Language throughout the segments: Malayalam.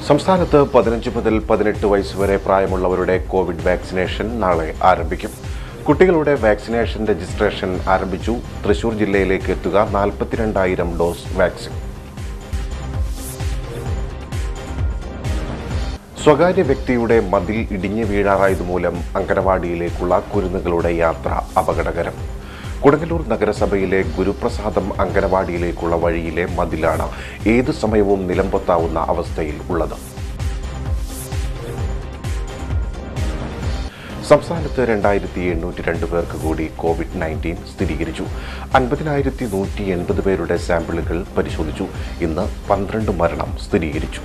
സംസ്ഥാനത്ത് പതിനഞ്ച് മുതൽ പതിനെട്ട് വയസ്സ് വരെ പ്രായമുള്ളവരുടെ കോവിഡ് വാക്സിനേഷൻ നാളെ ആരംഭിക്കും കുട്ടികളുടെ വാക്സിനേഷൻ രജിസ്ട്രേഷൻ ആരംഭിച്ചു തൃശൂർ ജില്ലയിലേക്ക് എത്തുക നാൽപ്പത്തിരണ്ടായിരം ഡോസ് വാക്സിൻ സ്വകാര്യ വ്യക്തിയുടെ മതിൽ ഇടിഞ്ഞു വീഴാറായതുമൂലം അങ്കനവാടിയിലേക്കുള്ള കുരുന്നുകളുടെ യാത്ര അപകടകരം കൊടുങ്ങല്ലൂർ നഗരസഭയിലെ ഗുരുപ്രസാദം അങ്കനവാടിയിലേക്കുള്ള വഴിയിലെ മതിലാണ് ഏതു സമയവും നിലംപൊത്താവുന്ന അവസ്ഥയിൽ ഉള്ളത് സംസ്ഥാനത്ത് രണ്ടായിരത്തി എണ്ണൂറ്റി രണ്ട് പേർക്ക് കൂടി കോവിഡ് നയൻറ്റീൻ സ്ഥിരീകരിച്ചു അൻപതിനായിരത്തി നൂറ്റി എൺപത് പേരുടെ സാമ്പിളുകൾ പരിശോധിച്ചു ഇന്ന് പന്ത്രണ്ട് മരണം സ്ഥിരീകരിച്ചു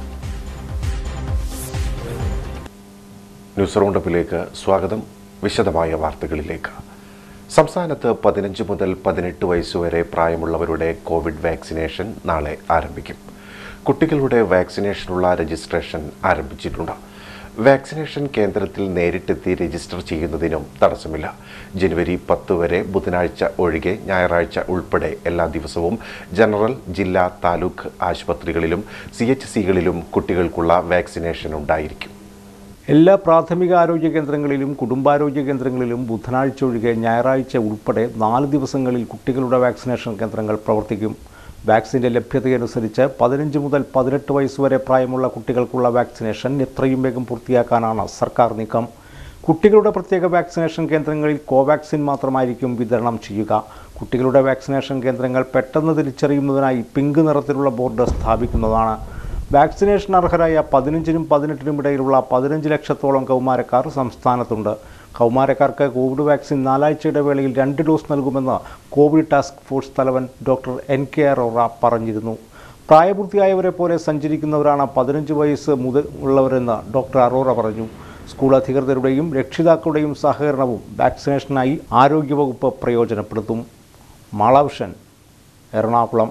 ന്യൂസ് റൗണ്ടപ്പിലേക്ക് സ്വാഗതം വിശദമായ വാർത്തകളിലേക്ക് സംസ്ഥാനത്ത് പതിനഞ്ച് മുതൽ പതിനെട്ട് വയസ്സുവരെ പ്രായമുള്ളവരുടെ കോവിഡ് വാക്സിനേഷൻ നാളെ ആരംഭിക്കും കുട്ടികളുടെ വാക്സിനേഷനുള്ള രജിസ്ട്രേഷൻ ആരംഭിച്ചിട്ടുണ്ട് വാക്സിനേഷൻ കേന്ദ്രത്തിൽ നേരിട്ടെത്തി രജിസ്റ്റർ ചെയ്യുന്നതിനും തടസ്സമില്ല ജനുവരി പത്ത് വരെ ബുധനാഴ്ച ഒഴികെ ഞായറാഴ്ച ഉൾപ്പെടെ എല്ലാ ദിവസവും ജനറൽ ജില്ലാ താലൂക്ക് ആശുപത്രികളിലും സി എച്ച് സികളിലും കുട്ടികൾക്കുള്ള വാക്സിനേഷൻ ഉണ്ടായിരിക്കും എല്ലാ പ്രാഥമിക ആരോഗ്യ കേന്ദ്രങ്ങളിലും കുടുംബാരോഗ്യ കേന്ദ്രങ്ങളിലും ബുധനാഴ്ച ഒഴികെ ഞായറാഴ്ച ഉൾപ്പെടെ നാല് ദിവസങ്ങളിൽ കുട്ടികളുടെ വാക്സിനേഷൻ കേന്ദ്രങ്ങൾ പ്രവർത്തിക്കും വാക്സിൻ്റെ ലഭ്യതയനുസരിച്ച് പതിനഞ്ച് മുതൽ പതിനെട്ട് വയസ്സ് വരെ പ്രായമുള്ള കുട്ടികൾക്കുള്ള വാക്സിനേഷൻ എത്രയും വേഗം പൂർത്തിയാക്കാനാണ് സർക്കാർ നീക്കം കുട്ടികളുടെ പ്രത്യേക വാക്സിനേഷൻ കേന്ദ്രങ്ങളിൽ കോവാക്സിൻ മാത്രമായിരിക്കും വിതരണം ചെയ്യുക കുട്ടികളുടെ വാക്സിനേഷൻ കേന്ദ്രങ്ങൾ പെട്ടെന്ന് തിരിച്ചറിയുന്നതിനായി പിങ്ക് നിറത്തിലുള്ള ബോർഡ് സ്ഥാപിക്കുന്നതാണ് വാക്സിനേഷൻ അർഹരായ പതിനഞ്ചിനും പതിനെട്ടിനും ഇടയിലുള്ള പതിനഞ്ച് ലക്ഷത്തോളം കൗമാരക്കാർ സംസ്ഥാനത്തുണ്ട് കൗമാരക്കാർക്ക് കോവിഡ് വാക്സിൻ നാലാഴ്ച ഇടവേളയിൽ രണ്ട് ഡോസ് നൽകുമെന്ന് കോവിഡ് ടാസ്ക് ഫോഴ്സ് തലവൻ ഡോക്ടർ എൻ കെ അറോറ പറഞ്ഞിരുന്നു പ്രായപൂർത്തിയായവരെ പോലെ സഞ്ചരിക്കുന്നവരാണ് പതിനഞ്ച് വയസ്സ് മുതൽ ഉള്ളവരെന്ന് ഡോക്ടർ അറോറ പറഞ്ഞു സ്കൂൾ അധികൃതരുടെയും രക്ഷിതാക്കളുടെയും സഹകരണവും വാക്സിനേഷനായി ആരോഗ്യവകുപ്പ് പ്രയോജനപ്പെടുത്തും മാളാവിഷൻ എറണാകുളം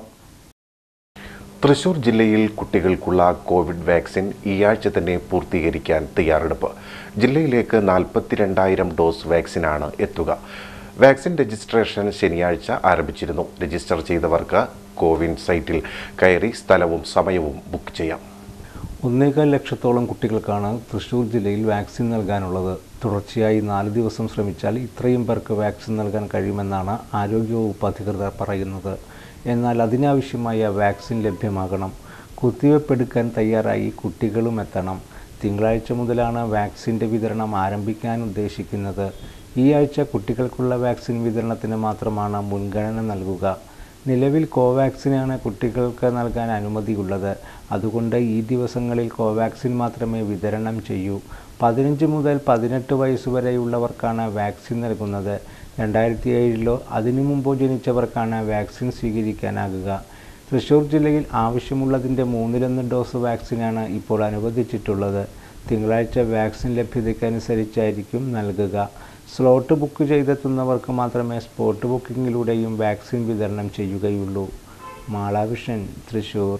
തൃശൂർ ജില്ലയിൽ കുട്ടികൾക്കുള്ള കോവിഡ് വാക്സിൻ ഈ ആഴ്ച തന്നെ പൂർത്തീകരിക്കാൻ തയ്യാറെടുപ്പ് ജില്ലയിലേക്ക് നാൽപ്പത്തിരണ്ടായിരം ഡോസ് വാക്സിനാണ് എത്തുക വാക്സിൻ രജിസ്ട്രേഷൻ ശനിയാഴ്ച ആരംഭിച്ചിരുന്നു രജിസ്റ്റർ ചെയ്തവർക്ക് കോവിൻ സൈറ്റിൽ കയറി സ്ഥലവും സമയവും ബുക്ക് ചെയ്യാം ഒന്നേകാൽ ലക്ഷത്തോളം കുട്ടികൾക്കാണ് തൃശ്ശൂർ ജില്ലയിൽ വാക്സിൻ നൽകാനുള്ളത് തുടർച്ചയായി നാല് ദിവസം ശ്രമിച്ചാൽ ഇത്രയും പേർക്ക് വാക്സിൻ നൽകാൻ കഴിയുമെന്നാണ് ആരോഗ്യവകുപ്പ് അധികൃതർ പറയുന്നത് എന്നാൽ അതിനാവശ്യമായ വാക്സിൻ ലഭ്യമാകണം കുത്തിവയ്പ് എടുക്കാൻ തയ്യാറായി കുട്ടികളും എത്തണം തിങ്കളാഴ്ച മുതലാണ് വാക്സിൻ്റെ വിതരണം ആരംഭിക്കാൻ ഉദ്ദേശിക്കുന്നത് ഈ ആഴ്ച കുട്ടികൾക്കുള്ള വാക്സിൻ വിതരണത്തിന് മാത്രമാണ് മുൻഗണന നൽകുക നിലവിൽ കോവാക്സിനാണ് കുട്ടികൾക്ക് നൽകാൻ അനുമതിയുള്ളത് അതുകൊണ്ട് ഈ ദിവസങ്ങളിൽ കോവാക്സിൻ മാത്രമേ വിതരണം ചെയ്യൂ പതിനഞ്ച് മുതൽ പതിനെട്ട് വയസ്സ് വരെയുള്ളവർക്കാണ് വാക്സിൻ നൽകുന്നത് രണ്ടായിരത്തി ഏഴിലോ അതിനു മുമ്പോ ജനിച്ചവർക്കാണ് വാക്സിൻ സ്വീകരിക്കാനാകുക തൃശ്ശൂർ ജില്ലയിൽ ആവശ്യമുള്ളതിൻ്റെ മൂന്നിലൊന്ന് ഡോസ് വാക്സിനാണ് ഇപ്പോൾ അനുവദിച്ചിട്ടുള്ളത് തിങ്കളാഴ്ച വാക്സിൻ ലഭ്യതയ്ക്കനുസരിച്ചായിരിക്കും നൽകുക സ്ലോട്ട് ബുക്ക് ചെയ്തെത്തുന്നവർക്ക് മാത്രമേ സ്പോട്ട് ബുക്കിങ്ങിലൂടെയും വാക്സിൻ വിതരണം ചെയ്യുകയുള്ളൂ മാളാവിഷൻ തൃശ്ശൂർ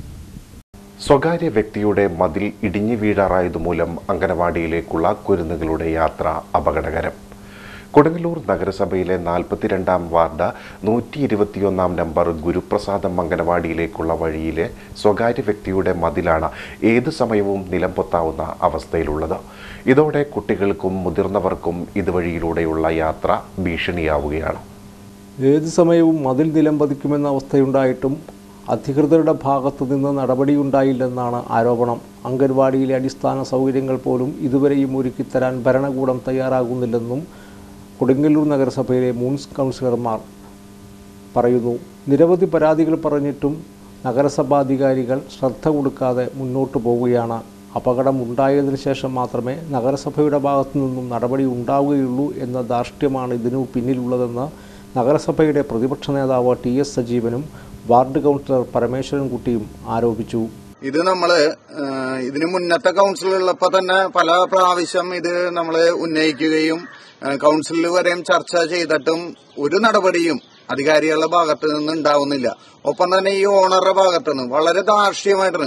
സ്വകാര്യ വ്യക്തിയുടെ മതിൽ ഇടിഞ്ഞു വീഴാറായതുമൂലം അങ്കനവാടിയിലേക്കുള്ള കുരുന്നുകളുടെ യാത്ര അപകടകരം കൊടുങ്ങല്ലൂർ നഗരസഭയിലെ നാൽപ്പത്തിരണ്ടാം വാർഡ് നൂറ്റി ഇരുപത്തിയൊന്നാം നമ്പർ ഗുരുപ്രസാദം അങ്കനവാടിയിലേക്കുള്ള വഴിയിലെ സ്വകാര്യ വ്യക്തിയുടെ മതിലാണ് ഏത് സമയവും നിലംപൊത്താവുന്ന അവസ്ഥയിലുള്ളത് ഇതോടെ കുട്ടികൾക്കും മുതിർന്നവർക്കും ഇതുവഴിയിലൂടെയുള്ള യാത്ര ഭീഷണിയാവുകയാണ് ഏത് സമയവും മതിൽ നിലംപതിക്കുമെന്ന അവസ്ഥയുണ്ടായിട്ടും അധികൃതരുടെ ഭാഗത്തു നിന്ന് നടപടിയുണ്ടായില്ലെന്നാണ് ആരോപണം അംഗൻവാടിയിലെ അടിസ്ഥാന സൗകര്യങ്ങൾ പോലും ഇതുവരെയും ഒരുക്കിത്തരാൻ ഭരണകൂടം തയ്യാറാകുന്നില്ലെന്നും കൊടുങ്ങല്ലൂർ നഗരസഭയിലെ മൂൺസ് കൗൺസിലർമാർ പറയുന്നു നിരവധി പരാതികൾ പറഞ്ഞിട്ടും നഗരസഭാധികാരികൾ ശ്രദ്ധ കൊടുക്കാതെ മുന്നോട്ടു പോവുകയാണ് അപകടം ഉണ്ടായതിനു ശേഷം മാത്രമേ നഗരസഭയുടെ ഭാഗത്തു നിന്നും നടപടി ഉണ്ടാവുകയുള്ളൂ എന്ന ധാർഷ്ട്യമാണ് ഇതിനു പിന്നിലുള്ളതെന്ന് നഗരസഭയുടെ പ്രതിപക്ഷ നേതാവ് ടി എസ് സജീവനും വാർഡ് കൗൺസിലർ പരമേശ്വരൻകുട്ടിയും ആരോപിച്ചു ഇത് നമ്മള് ഏഹ്, ഇതിന് മുന്നത്തെ കൗൺസിലുള്ളപ്പോ തന്നെ പല പ്രാവശ്യം ഇത് നമ്മള് ഉന്നയിക്കുകയും ഏഹ്, കൗൺസിലിൽ വരെയും ചർച്ച ചെയ്തിട്ടും ഒരു നടപടിയും അധികാരികളുടെ ഭാഗത്ത് നിന്ന് ഉണ്ടാവുന്നില്ല ഒപ്പം തന്നെ ഈ ഓണറുടെ ഭാഗത്ത് നിന്ന് വളരെ ധാർഷ്ട്യമായിട്ടാണ്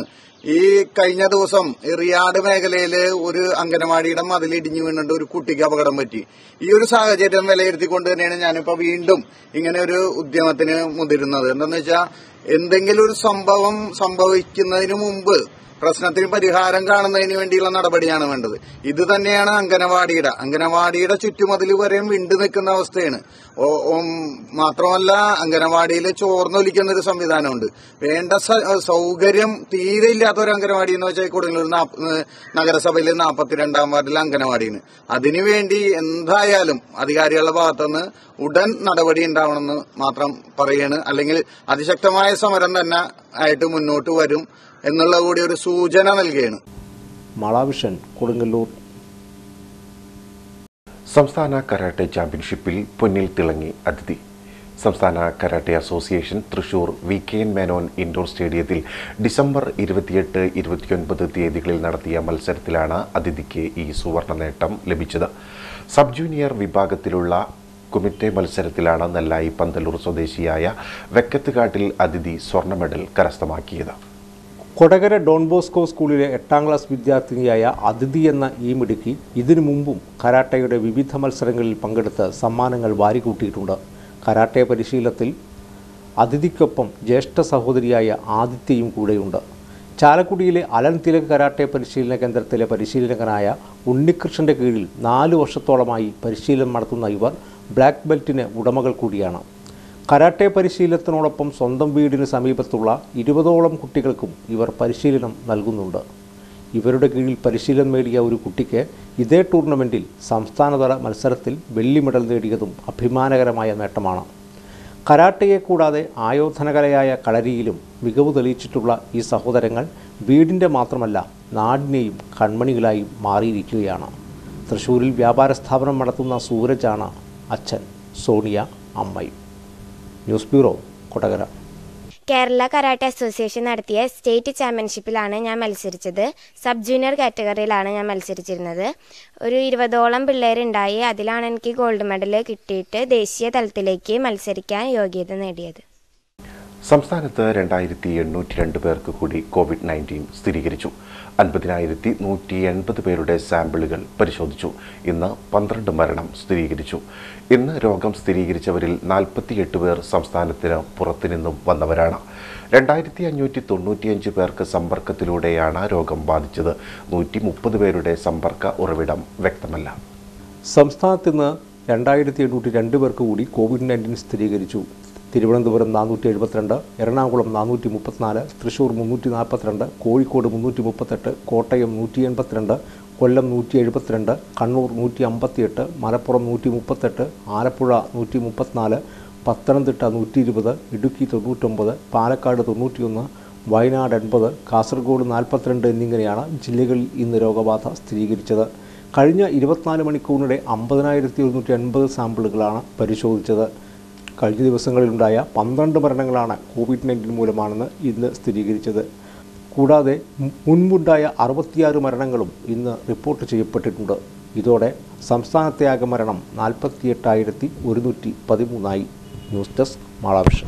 ഈ കഴിഞ്ഞ ദിവസം റിയാഡ് മേഖലയില് ഒരു അംഗനവാടിയുടെ മതിൽ ഇടിഞ്ഞു വീണിട്ട് ഒരു കുട്ടിക്ക് അപകടം പറ്റി ഈ ഒരു സാഹചര്യം വിലയിരുത്തിക്കൊണ്ട് തന്നെയാണ് ഞാനിപ്പോ വീണ്ടും ഇങ്ങനെ ഒരു ഉദ്യമത്തിന് മുതിരുന്നത് എന്താന്ന് വെച്ചാൽ എന്തെങ്കിലും ഒരു സംഭവം സംഭവിക്കുന്നതിന് മുമ്പ് പ്രശ്നത്തിന് പരിഹാരം കാണുന്നതിന് വേണ്ടിയുള്ള നടപടിയാണ് വേണ്ടത് ഇത് തന്നെയാണ് അംഗനവാടിയുടെ അംഗനവാടിയുടെ ചുറ്റുമതിൽ വരെയും വിണ്ടു നിൽക്കുന്ന അവസ്ഥയാണ് ഓ- ഉം, മാത്രമല്ല അംഗനവാടിയിൽ ചോർന്നൊലിക്കുന്ന ഒരു സംവിധാനമുണ്ട് വേണ്ട സ- സൗകര്യം തീരെ ഇല്ലാത്ത ഒരു അംഗനവാടി എന്ന് വെച്ചാൽ കൊടുങ്ങല്ലൂർ നാപ്പ- ഏഹ് നഗരസഭയിലെ നാൽപ്പത്തിരണ്ടാം വാർഡിലെ അംഗനവാടിയാണ് അതിനുവേണ്ടി എന്തായാലും അധികാരികളുടെ ഭാഗത്തുനിന്ന് ഉടൻ നടപടി ഉണ്ടാവണമെന്ന് മാത്രം പറയാണ് അല്ലെങ്കിൽ അതിശക്തമായ സമരം തന്നെ ആയിട്ട് മുന്നോട്ട് വരും എന്നുള്ള കൂടി ഒരു സൂചന നൽകുകയാണ് മാളാവിഷൻ കൊടുങ്ങല്ലൂർ സംസ്ഥാന കരാട്ടെ ചാമ്പ്യൻഷിപ്പിൽ പൊന്നിൽ തിളങ്ങി അതിഥി സംസ്ഥാന karate association Thrissur V K N Menon indoor സ്റ്റേഡിയത്തിൽ ഡിസംബർ ഇരുപത്തിയെട്ട് ഇരുപത്തിയൊൻപത് തീയതികളിൽ നടത്തിയ മത്സരത്തിലാണ് അതിഥിക്ക് ഈ സുവർണ നേട്ടം ലഭിച്ചത് സബ് ജൂനിയർ വിഭാഗത്തിലുള്ള കുമിറ്റെ മത്സരത്തിലാണ് നെല്ലായി പന്തലൂർ സ്വദേശിയായ വെക്കത്തുകാട്ടിൽ അതിഥി സ്വർണ്ണ മെഡൽ കരസ്ഥമാക്കിയത് കൊടകര ഡോൺ ബോസ്കോ സ്കൂളിലെ എട്ടാം ക്ലാസ് വിദ്യാർത്ഥിനിയായ അതിഥി എന്ന ഈ മിടുക്കി ഇതിനു മുമ്പും കരാട്ടയുടെ വിവിധ മത്സരങ്ങളിൽ പങ്കെടുത്ത് സമ്മാനങ്ങൾ വാരിക്കൂട്ടിയിട്ടുണ്ട് കരാട്ടെ പരിശീലനത്തിൽ അതിഥിക്കൊപ്പം ജ്യേഷ്ഠ സഹോദരിയായ ആദിത്യയും കൂടെയുണ്ട് ചാലക്കുടിയിലെ അലൻ തിലക് കരാട്ടെ പരിശീലന കേന്ദ്രത്തിലെ പരിശീലകനായ ഉണ്ണികൃഷ്ണന്റെ കീഴിൽ നാല് വർഷത്തോളമായി പരിശീലനം നടത്തുന്ന ഇവർ ബ്ലാക്ക് ബെൽറ്റിന് ഉടമകൾ കൂടിയാണ് കരാട്ടെ പരിശീലനത്തിനോടൊപ്പം സ്വന്തം വീടിന് സമീപത്തുള്ള ഇരുപതോളം കുട്ടികൾക്കും ഇവർ പരിശീലനം നൽകുന്നുണ്ട് ഇവരുടെ കീഴിൽ പരിശീലനം നേടിയ ഒരു കുട്ടിക്ക് ഇതേ ടൂർണമെൻറ്റിൽ സംസ്ഥാനതല മത്സരത്തിൽ വെള്ളി മെഡൽ നേടിയതും അഭിമാനകരമായ നേട്ടമാണ് കരാട്ടയെ കൂടാതെ ആയോധനകലയായ കളരിയിലും മികവ് തെളിയിച്ചിട്ടുള്ള ഈ സഹോദരങ്ങൾ വീടിൻ്റെ മാത്രമല്ല നാടിനെയും കൺമണികളായി മാറിയിരിക്കുകയാണ് തൃശ്ശൂരിൽ വ്യാപാര സ്ഥാപനം നടത്തുന്ന സൂരജാണ് അച്ഛൻ സോണിയ അമ്മയും news bureau Kodakara Kerala karate association നടത്തിയ സ്റ്റേറ്റ് ചാമ്പ്യൻഷിപ്പിലാണ് ഞാൻ മത്സരിച്ചത് സബ് ജൂനിയർ കാറ്റഗറിയിലാണ് ഞാൻ മത്സരിച്ചിരുന്നത് ഒരു ഇരുപതോളം പിള്ളേരുണ്ടായി അതിലാണ് എനിക്ക് ഗോൾഡ് മെഡൽ കിട്ടിയിട്ട് ദേശീയ തലത്തിലേക്ക് മത്സരിക്കാൻ യോഗ്യത നേടിയത് സംസ്ഥാനത്ത് രണ്ടായിരത്തി എണ്ണൂറ്റി രണ്ട് പേർക്ക് കൂടി കോവിഡ് നയൻറ്റീൻ സ്ഥിരീകരിച്ചു അൻപതിനായിരത്തി നൂറ്റി എൺപത് പേരുടെ സാമ്പിളുകൾ പരിശോധിച്ചു ഇന്ന് പന്ത്രണ്ട് മരണം സ്ഥിരീകരിച്ചു ഇന്ന് രോഗം സ്ഥിരീകരിച്ചവരിൽ നാൽപ്പത്തിയെട്ട് പേർ സംസ്ഥാനത്തിന് പുറത്തുനിന്നും വന്നവരാണ് രണ്ടായിരത്തി അഞ്ഞൂറ്റി തൊണ്ണൂറ്റിയഞ്ച് പേർക്ക് സമ്പർക്കത്തിലൂടെയാണ് രോഗം ബാധിച്ചത് നൂറ്റി മുപ്പത് പേരുടെ സമ്പർക്ക ഉറവിടം വ്യക്തമല്ല സംസ്ഥാനത്ത് ഇന്ന് രണ്ടായിരത്തി എണ്ണൂറ്റി രണ്ട് പേർക്ക് കൂടി കോവിഡ് നയൻറ്റീൻ സ്ഥിരീകരിച്ചു തിരുവനന്തപുരം നാനൂറ്റി എഴുപത്തിരണ്ട് എറണാകുളം നാനൂറ്റി മുപ്പത്തിനാല് തൃശ്ശൂർ മുന്നൂറ്റി നാൽപ്പത്തിരണ്ട് കോഴിക്കോട് മുന്നൂറ്റി മുപ്പത്തെട്ട് കോട്ടയം നൂറ്റി എൺപത്തിരണ്ട് കൊല്ലം നൂറ്റി എഴുപത്തിരണ്ട് കണ്ണൂർ നൂറ്റി അമ്പത്തിയെട്ട് മലപ്പുറം നൂറ്റി മുപ്പത്തെട്ട് ആലപ്പുഴ നൂറ്റി മുപ്പത്തിനാല് പത്തനംതിട്ട നൂറ്റി ഇരുപത് ഇടുക്കി തൊണ്ണൂറ്റൊമ്പത് പാലക്കാട് തൊണ്ണൂറ്റിയൊന്ന് വയനാട് എൺപത് കാസർഗോഡ് നാൽപ്പത്തിരണ്ട് എന്നിങ്ങനെയാണ് ജില്ലകളിൽ ഇന്ന് രോഗബാധ സ്ഥിരീകരിച്ചത് കഴിഞ്ഞ ഇരുപത്തിനാല് മണിക്കൂറിനിടെ അമ്പതിനായിരത്തി ഒരുന്നൂറ്റി അൻപത് സാമ്പിളുകളാണ് പരിശോധിച്ചത് കഴിഞ്ഞ ദിവസങ്ങളിലുണ്ടായ പന്ത്രണ്ട് മരണങ്ങളാണ് കോവിഡ് നയൻറ്റീൻ മൂലമാണെന്ന് ഇന്ന് സ്ഥിരീകരിച്ചത് കൂടാതെ മു- മുൻപുണ്ടായ അറുപത്തിയാറ് മരണങ്ങളും ഇന്ന് റിപ്പോർട്ട് ചെയ്യപ്പെട്ടിട്ടുണ്ട് ഇതോടെ സംസ്ഥാനത്തെ ആകെ മരണം നാൽപ്പത്തിയെട്ടായിരത്തി ഒരുന്നൂറ്റി പതിമൂന്നായി ന്യൂസ് ഡെസ്ക് മാളാവിഷൻ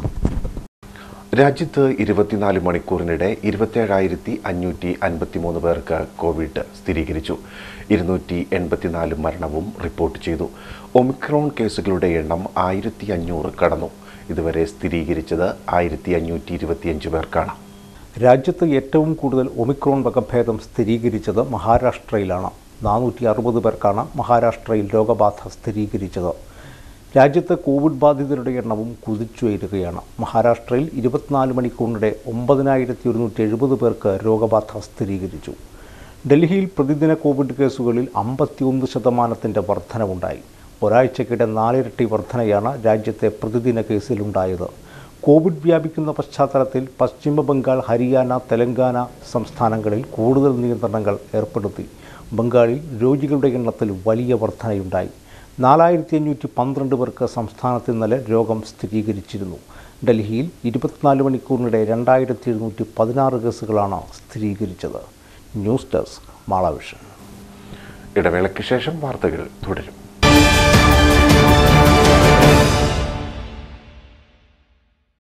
രാജ്യത്ത് ഇരുപത്തിനാല് മണിക്കൂറിനിടെ ഇരുപത്തേഴായിരത്തി അഞ്ഞൂറ്റി അൻപത്തിമൂന്ന് പേർക്ക് കോവിഡ് സ്ഥിരീകരിച്ചു ഇരുന്നൂറ്റി എൺപത്തിനാല് മരണവും റിപ്പോർട്ട് ചെയ്തു ഒമിക്രോൺ കേസുകളുടെ എണ്ണം ആയിരത്തി അഞ്ഞൂറ് കടന്നു ഇതുവരെ സ്ഥിരീകരിച്ചത് ആയിരത്തി അഞ്ഞൂറ്റി ഇരുപത്തിയഞ്ച് പേർക്കാണ് രാജ്യത്ത് ഏറ്റവും കൂടുതൽ ഒമിക്രോൺ വകഭേദം സ്ഥിരീകരിച്ചത് മഹാരാഷ്ട്രയിലാണ് നാനൂറ്റി അറുപത് പേർക്കാണ് മഹാരാഷ്ട്രയിൽ രോഗബാധ സ്ഥിരീകരിച്ചത് രാജ്യത്ത് കോവിഡ് ബാധിതരുടെ എണ്ണവും കുതിച്ചുയരുകയാണ് മഹാരാഷ്ട്രയിൽ ഇരുപത്തിനാല് മണിക്കൂറിനിടെ ഒമ്പതിനായിരത്തി ഒരുന്നൂറ്റി എഴുപത് പേർക്ക് രോഗബാധ സ്ഥിരീകരിച്ചു ഡൽഹിയിൽ പ്രതിദിന കോവിഡ് കേസുകളിൽ അമ്പത്തിയൊന്ന് ശതമാനത്തിൻ്റെ വർധനവുണ്ടായി ഒരാഴ്ചക്കിടെ നാലിരട്ടി വർധനയാണ് രാജ്യത്തെ പ്രതിദിന കേസിലുണ്ടായത് കോവിഡ് വ്യാപിക്കുന്ന പശ്ചാത്തലത്തിൽ പശ്ചിമ ബംഗാൾ ഹരിയാന തെലങ്കാന സംസ്ഥാനങ്ങളിൽ കൂടുതൽ നിയന്ത്രണങ്ങൾ ഏർപ്പെടുത്തി ബംഗാളിൽ രോഗികളുടെ എണ്ണത്തിൽ വലിയ വർധനയുണ്ടായി നാലായിരത്തി അഞ്ഞൂറ്റി പന്ത്രണ്ട് പേർക്ക് സംസ്ഥാനത്ത് ഇന്നലെ രോഗം സ്ഥിരീകരിച്ചിരുന്നു ഡൽഹിയിൽ ഇരുപത്തിനാല് മണിക്കൂറിനിടെ രണ്ടായിരത്തി എഴുന്നൂറ്റി പതിനാറ് കേസുകളാണ് സ്ഥിരീകരിച്ചത് ന്യൂസ് ഡെസ്ക് മാളവിഷൻ ഇടവേളയ്ക്ക് ശേഷം വാർത്തകൾ തുടരും